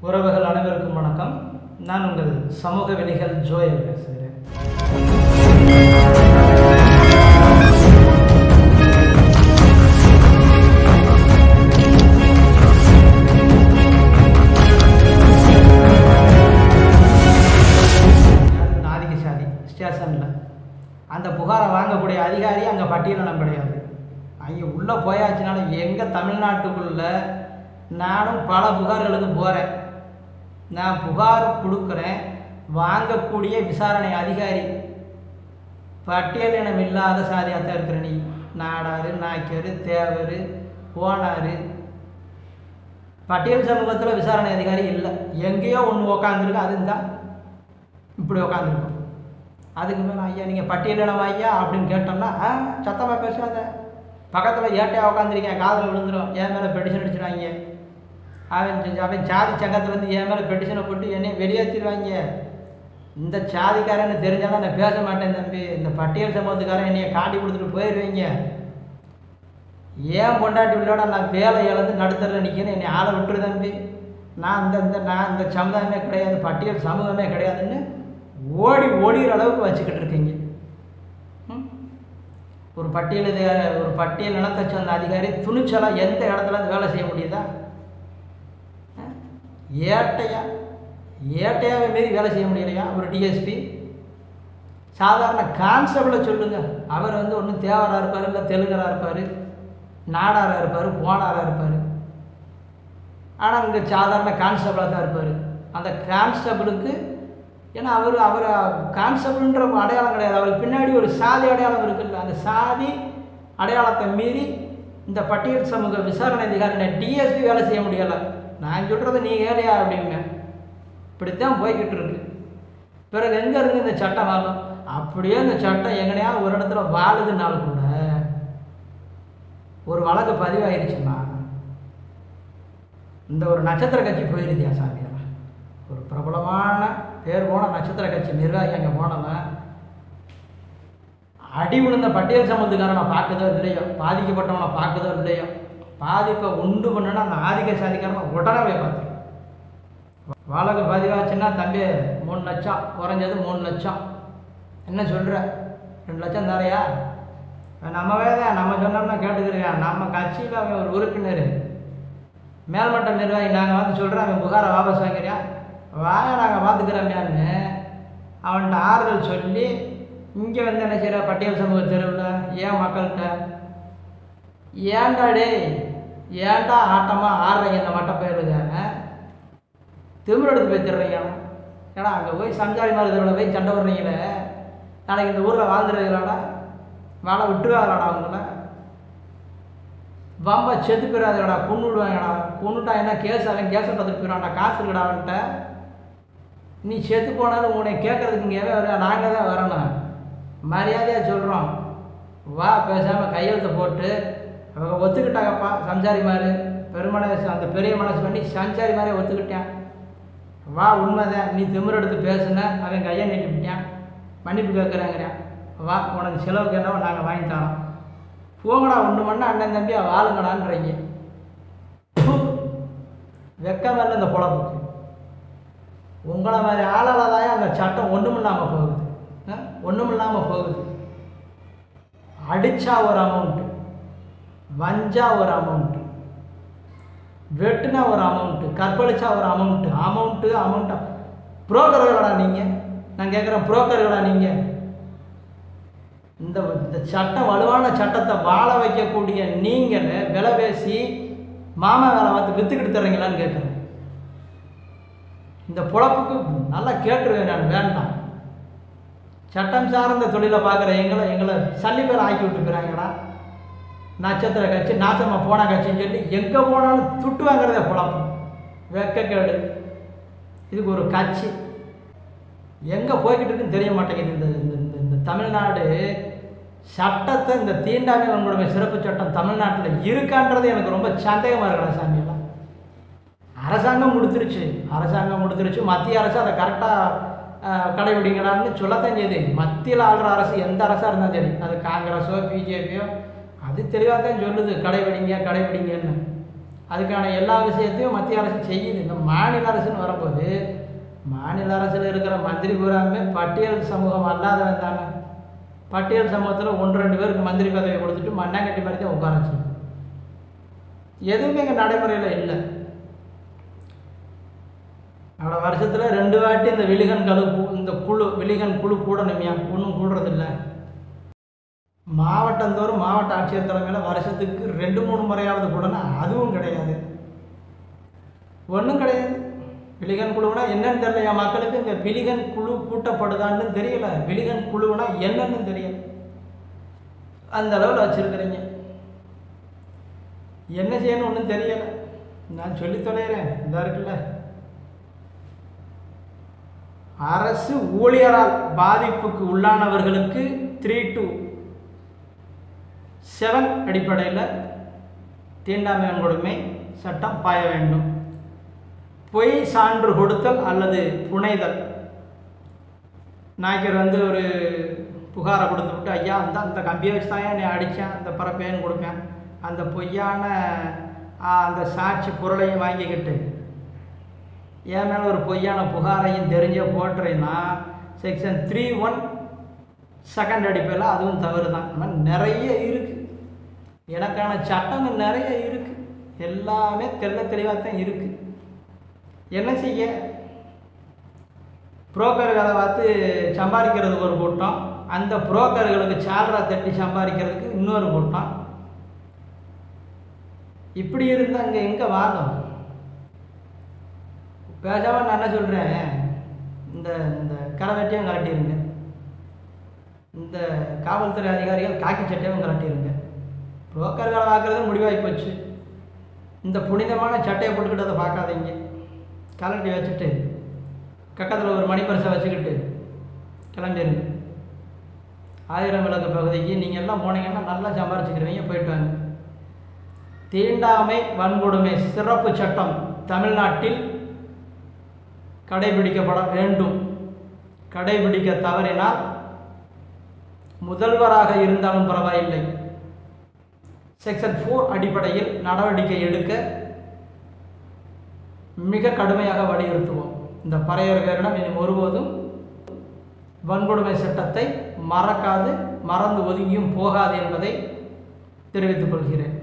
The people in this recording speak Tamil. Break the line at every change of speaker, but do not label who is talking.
உறவுகள் அனைவருக்கும் வணக்கம் நான் உங்கள் சமூக விலைகள் ஜோயல் பேசுகிறேன் அது நாதிக சாதி ஸ்டேஷனில் அந்த புகாரை வாங்கக்கூடிய அதிகாரி அங்கே பட்டியலினம் கிடையாது அங்கே உள்ளே போயாச்சுனால எங்கள் தமிழ்நாட்டுக்குள்ளே நானும் பல புகார்களுக்கு போகிறேன் நான் புகார் கொடுக்குறேன் வாங்கக்கூடிய விசாரணை அதிகாரி பட்டியலினம் இல்லாத சாதியாக தான் இருக்கிற நீ நாடாரு நாய்க்கர் தேவர் ஓனார் பட்டியல் சமூகத்தில் விசாரணை அதிகாரி இல்லை எங்கேயோ ஒன்று உக்காந்துருக்கு அது தான் இப்படி உக்காந்துருக்கும் அதுக்கு மேலே ஐயா நீங்கள் பட்டியலிடம் ஐயா அப்படின்னு கேட்டோம்னா ஆ சத்தமாக பேசாத பக்கத்தில் ஏட்டையாக உட்காந்துருக்கேன் காதில் விழுந்துடும் என் மேலே பெட்டிஷன் அடிச்சிடுவாங்க அவன் செ- அவன் சாதி சங்கத்துலேருந்து என் மேலே பெட்டிஷனை போட்டு என்னை வெளியேற்றிடுவாங்க இந்த சாதிக்காரன்னு தெரிஞ்சாலும் நான் பேச மாட்டேன் தம்பி இந்த பட்டியல் சமூகத்துக்காரன் என்னைய காட்டி கொடுத்துட்டு போயிடுவீங்க ஏன் பொண்டாட்டி உள்ளோட நான் வேலை இழந்து நடுத்தரில் நிற்கிறேன் என்னை ஆளை விட்டுரு தம்பி நான் இந்த இந்த நான் இந்த சமுதாயமே கிடையாது பட்டியல் சமூகமே கிடையாதுன்னு ஓடி ஓடிற அளவுக்கு வச்சுக்கிட்டு இருக்கீங்க ம்? ஒரு பட்டியல் இது ஒரு பட்டியல் நிலத்தை சேர்ந்த அதிகாரி துணிச்சலாக எந்த இடத்துல இருந்து வேலை செய்ய முடியுதா ஆ? ஏட்டையா ஏட்டையாவே மீறி வேலை செய்ய முடியலையா ஒரு டிஎஸ்பி சாதாரண கான்ஸ்டபிளை சொல்லுங்க அவர் வந்து ஒன்றும் தேவராக இருப்பார் இல்லை தெலுங்கராக இருப்பார் நாடாராக இருப்பார் போனாராக இருப்பார் ஆனால் இங்கே சாதாரண கான்ஸ்டபிளாக தான் இருப்பார் அந்த கான்ஸ்டபிளுக்கு ஏன்னா அவர் அவர் கான்ஸ்டபிள்ன்ற அடையாளம் கிடையாது அவருக்கு பின்னாடி ஒரு சாதி அடையாளம் இருக்குல்ல அந்த சாதி அடையாளத்தை மீறி இந்த பட்டியல் சமூக விசாரணை அதிகாரி டிஎஸ்பி வேலை செய்ய முடியலை நான் சொல்கிறது நீ ஏழையா அப்படிங்க இப்படித்தான் போய்கிட்டு இருக்கு பிறகு எங்கே இருந்து இந்த சட்டம் வாழும் அப்படியே இந்த சட்டம் எங்கனையாவது ஒரு இடத்துல வாழுதுனாலும் கூட ஒரு வழக்கு பதிவாயிருச்சுன்னா இந்த ஒரு நட்சத்திர கட்சி போயிருதியா சாமி ஒரு பிரபலமான பேர் போன நட்சத்திர கட்சி நிர்வாகி அங்கே போனவன் அடி விழுந்த பட்டியல் சமூகத்துக்காரனை பார்க்குதோ இல்லையோ பாதிக்கப்பட்டவனை பார்க்குதோ இல்லையோ பாதிப்பை உண்டு பண்ணுனா அந்த ஆதிக்க சாதிக்காரனை உடனே போய் பார்த்துரு வழக்கு பதிவாச்சுன்னா தம்பி மூணு லட்சம் குறைஞ்சது மூணு லட்சம் என்ன சொல்கிற ரெண்டு லட்சம் தரையா நம்மவே தான் நம்ம சொன்னோம்னா கேட்டுக்கிறேன் நம்ம கட்சியில் அவன் ஒரு உறுப்பினர் மேல்மட்ட நிர்வாகி நாங்கள் வந்து சொல்கிறோம் அவன் புகாரை வாபஸ் வாங்கிறியா வாங்க நாங்கள் பார்த்துக்கிறோம்யான்னு அவன்கிட்ட ஆறுதல் சொல்லி இங்கே வந்து என்ன செய்கிற பட்டியல் சமூக தெருவில் ஏன் மக்கள்கிட்ட ஏன்டா டேய் ஏன்டா ஆட்டமாக ஆடுறீங்க இந்த மட்ட பயிலுங்க திமிர் எடுத்து போய் திடுறீங்க ஏன்னா அங்கே போய் சஞ்சாரி மாதிரி தெருவில் போய் சண்டை விடுறீங்களே நாளைக்கு இந்த ஊரில் வாழ்ந்துருவீங்களாடா வாழ விட்டுருவாங்களாடா அவங்கள வம்ப செத்து போயிடாதடா கொண்டு விடுவாங்கடா கொண்டுட்டா என்ன கேஸ் அவன் கேஸை பார்த்துட்டு போயிடான்டா காசு இருக்குடா அவன்கிட்ட நீ செத்து போனாலும் உன்னை கேட்கறதுக்கு இங்கே வர நாங்கள் தான் வரணும் மரியாதையாக சொல்கிறோம் வா பேசாமல் கையெழுத்தை போட்டு அவங்க ஒத்துக்கிட்டாங்கப்பா சம்சாரி மாதிரி பெருமனசு அந்த பெரிய மனசு பண்ணி சஞ்சாரி மாதிரி ஒத்துக்கிட்டான் வா உண்மைதான் நீ திமிர் எடுத்து பேசுன அவன் கையை நீட்டிவிட்டான் மன்னிப்பு கேட்குறாங்கிறான் வா உனக்கு செலவுக்கு என்னவோ நாங்கள் வாங்கி தரோம் போங்கடா ஒன்று மண்ணா அண்ணன் தம்பி வாழுங்கடான்றீங்க வெக்கம் வரல இந்த பொழப்புக்கு உங்களை மாதிரி ஆளால் தான் அந்த சட்டம் ஒன்றும் இல்லாமல் போகுது ஒன்றும் இல்லாமல் போகுது அடித்தா ஒரு அமௌண்ட்டு வஞ்சா ஒரு அமௌண்ட்டு வெட்டுனா ஒரு அமௌண்ட்டு கற்பழிச்சா ஒரு அமௌண்ட்டு அமௌண்ட்டு அமௌண்ட்டா புரோக்கர்களா நீங்கள் நான் கேட்குறேன் புரோக்கர்களா நீங்கள் இந்த இந்த சட்டம் வலுவான சட்டத்தை வாழ வைக்கக்கூடிய நீங்கள் விலை பேசி மாமா வேலை பார்த்து விற்றுக்கிட்டு தர்றீங்களான்னு கேட்குறேன் இந்த பொழப்புக்கு நல்லா கேட்டுருவேன் நான் வேண்டாம் சட்டம் சார்ந்த தொழிலை பார்க்குற எங்களை எங்களை சல்லி பேர் ஆக்கி விட்டு போகிறாங்கடா நட்சத்திர கட்சி நாசமாக போன கட்சின்னு சொல்லி எங்கே போனாலும் துட்டு வாங்குறதே பொழப்பு வெக்கக்கேடு இதுக்கு ஒரு கட்சி எங்கே போய்கிட்டு இருக்குன்னு தெரிய மாட்டேங்குது இந்த இந்த- இந்த இந்த தமிழ்நாடு சட்டத்தை இந்த தீண்டாமை வன்கொடுமை சிறப்பு சட்டம் தமிழ்நாட்டில் இருக்கான்றது எனக்கு ரொம்ப சந்தேகமாக இருக்கணும் சாமியெல்லாம் அரசாங்கம் கொடுத்துருச்சு அரசாங்கம் கொடுத்துருச்சு மத்திய அரசு அதை கரெக்டாக கடைபிடிங்கடான்னு சொல்லத்தான் செய்யுது மத்தியில் ஆளுற அரசு எந்த அரசாக இருந்தாலும் சரி அது காங்கிரஸோ பிஜேபியோ அது தெளிவாக தான் சொல்லுது கடைபிடிங்க கடைபிடிங்கன்னு அதுக்கான எல்லா விஷயத்தையும் மத்திய அரசு செய்யுது இந்த மாநில அரசுன்னு வரும்போது மாநில அரசில் இருக்கிற மந்திரி பூராமே பட்டியல் சமூகம் அல்லாதவன் தானே பட்டியல் சமூகத்தில் ஒன்று ரெண்டு பேருக்கு மந்திரி பதவி கொடுத்துட்டு மண்ணாங்கட்டி மாதிரி தான் உட்கார வச்சு எதுவுமே இங்கே நடைமுறையில் இல்லை அவட வருஷத்தில் ரெண்டு வாட்டி இந்த விலிகன் கழு இந்த குழு விலிகன் குழு கூடணுமையா ஒன்றும் கூடுறதில்ல மாவட்டந்தோறும் மாவட்ட ஆட்சியர் தலைமையில் வருஷத்துக்கு ரெண்டு மூணு முறையாவது கூடனா அதுவும் கிடையாது ஒன்றும் கிடையாது விலிகன் குழுவுனா என்னன்னு தெரியல என் மக்களுக்கு இந்த விலிகன் குழு கூட்டப்படுதான்னு தெரியல விலிகன் குழுவுனா என்னன்னு தெரியல அந்த அளவில் வச்சுருக்கிறீங்க என்ன செய்யணும் ஒன்றும் தெரியலை நான் சொல்லி தொலைகிறேன் இந்த இருக்குல்ல அரசு ஊழியரால் பாதிப்புக்கு உள்ளானவர்களுக்கு த்ரீ டு செவன் அடிப்படையில் தீண்டாமை வன்கொடுமை சட்டம் பாய வேண்டும் பொய் சான்று கொடுத்தல் அல்லது புனைதல் நாய்க்கர் வந்து ஒரு புகாரை கொடுத்து விட்டு ஐயா அந்த அந்த கம்பியை வச்சு தான் என்னை அடித்தேன் அந்த பரப்பேன்னு கொடுப்பேன் அந்த பொய்யான ஆ, அந்த சாட்சி பொருளையும் வாங்கிக்கிட்டு என் மேலே ஒரு பொய்யான புகாரையும் தெரிஞ்ச போட்டுறேன்னா செக்ஷன் த்ரீ ஒன் செகண்ட் அடிப்பையில் அதுவும் தவறு தான் இந்த மாதிரி நிறைய இருக்குது எனக்கான சட்டங்கள் நிறைய இருக்குது எல்லாமே தெள்ள தெளிவாக தான் இருக்குது என்ன செய்ய புரோக்கர் வேலை பார்த்து சம்பாதிக்கிறதுக்கு ஒரு கூட்டம் அந்த புரோக்கர்களுக்கு சாலரா தட்டி சம்பாதிக்கிறதுக்கு இன்னொரு கூட்டம் இப்படி இருந்தால் அங்கே எங்கே வாதம் பேசாமல் நான் என்ன சொல்கிறேன் இந்த இந்த களைவெட்டியும் கலட்டிடுங்க இந்த காவல்துறை அதிகாரிகள் காக்கி சட்டையும் கலட்டிடுங்க புரோக்கர் வேலை பார்க்குறது முடிவாகி போச்சு இந்த புனிதமான சட்டையை போட்டுக்கிட்டு அதை பார்க்காதீங்க கலட்டி வச்சுட்டு பக்கத்தில் ஒரு மணிப்பரிசை வச்சுக்கிட்டு கிளம்பிடுங்க ஆயிரம் விளக்கு பகுதிக்கு நீங்கள் எல்லாம் போனீங்கன்னா நல்லா சம்பாரிச்சுக்கிறவங்க போயிட்டு வாங்க தீண்டாமை வன்கொடுமை சிறப்பு சட்டம் தமிழ்நாட்டில் கடைபிடிக்கப்பட வேண்டும் கடைபிடிக்க தவறினால் முதல்வராக இருந்தாலும் பரவாயில்லை செக்ஷன் ஃபோர் அடிப்படையில் நடவடிக்கை எடுக்க மிக கடுமையாக வலியுறுத்துவோம் இந்த பறையர்களிடம் இனி ஒருபோதும் வன்கொடுமை சட்டத்தை மறக்காது மறந்து ஒதுங்கியும் போகாது என்பதை தெரிவித்துக் கொள்கிறேன்